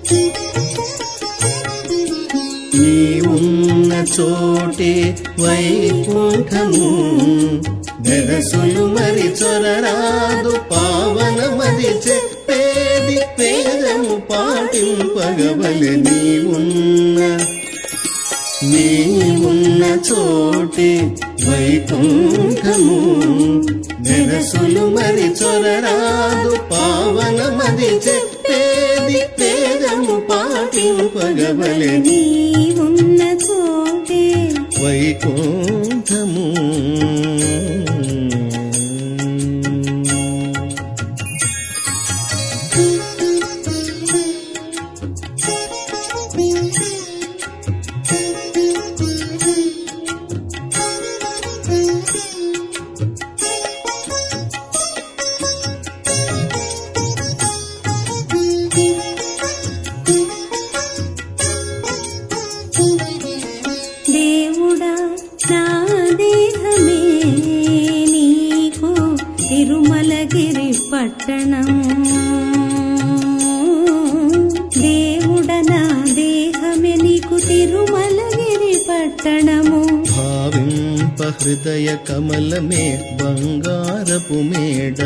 నీ ఉన్న చోటే వైకుంఠము దరసులు మరి చొరరాదు పావనమది చెప్పేది పేదము పాటింపగవలె నీ ఉన్న నీ ఉన్న చోటే వైకుంఠము దరసులు మరి చొరరాదు పావనమది చెప్పేది పేదము పాటింపగవలె నీ ఉన్న చోటే వైకుంఠము దేవుడా నా దేహమే నీకు తిరుమలగిరి పట్టణము దేవుడ నా దేహమే నీకు తిరుమలగిరి పట్టణము భావింప హృదయ కమలమే బంగారపు మేడ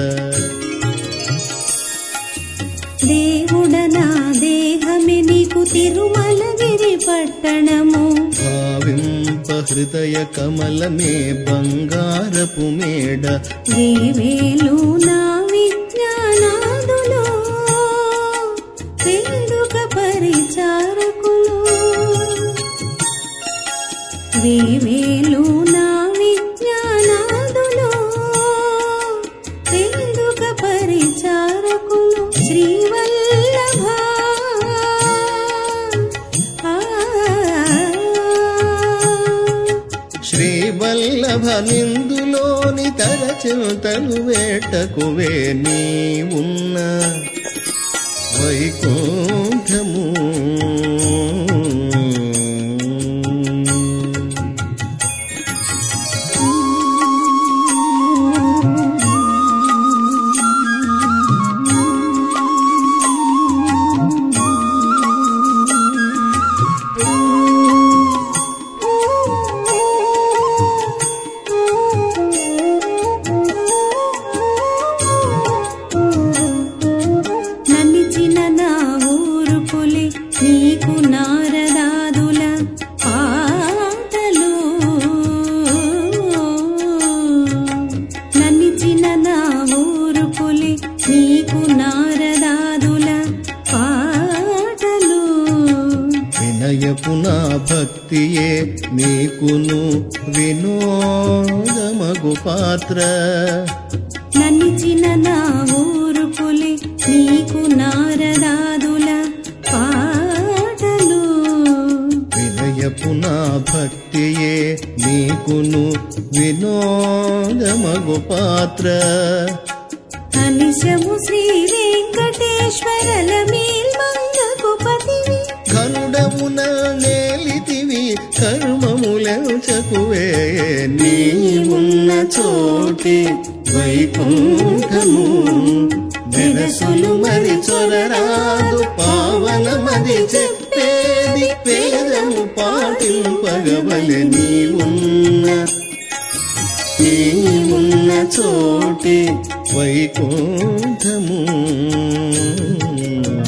దేవుడ నా దేహమే నీకు తిరుమలగిరి పట్టణము భావింప హృదయ కమలమే బంగారపు మేడ వేవేలు నా విజ్ఞానాదులో వేడుక పరిచారకులు వేవేలు నా విజ్ఞానాదులో వేడుక పరిచారకులు శ్రీవల్లభ శ్రీవల్లభ నిందులోని తరచింతలు వేటకువే నీ ఉన్న వైకుంఠము నన్నిచిన నా ఊరు పులి నీకు నారదాదుల పాటలు నన్నిచిన నా ఊరు పులి నీకు నారదాదుల పాటలు వినయపు నా భక్తియే నీకును వినోదమగు పాత్ర నన్నిచిన నా ఊరు పులి నీకు నారదాదుల పాటలు వినయపు నా భక్తియే నీకును వినోదమగు పాత్ర అనిశము శ్రీ వెంకటేశ్వరల మేల్మంగకు పతివి ఘనుడమున నేలితివి కర్మములచకువే నీ ఉన్న చోటి వైకుంఠము వెనసులు మరి చొరరాదు పావనమది చెప్పేది పేదము పాటింపగవలె నీ ఉన్న నీ ఉన్న చోటి వైకుంఠము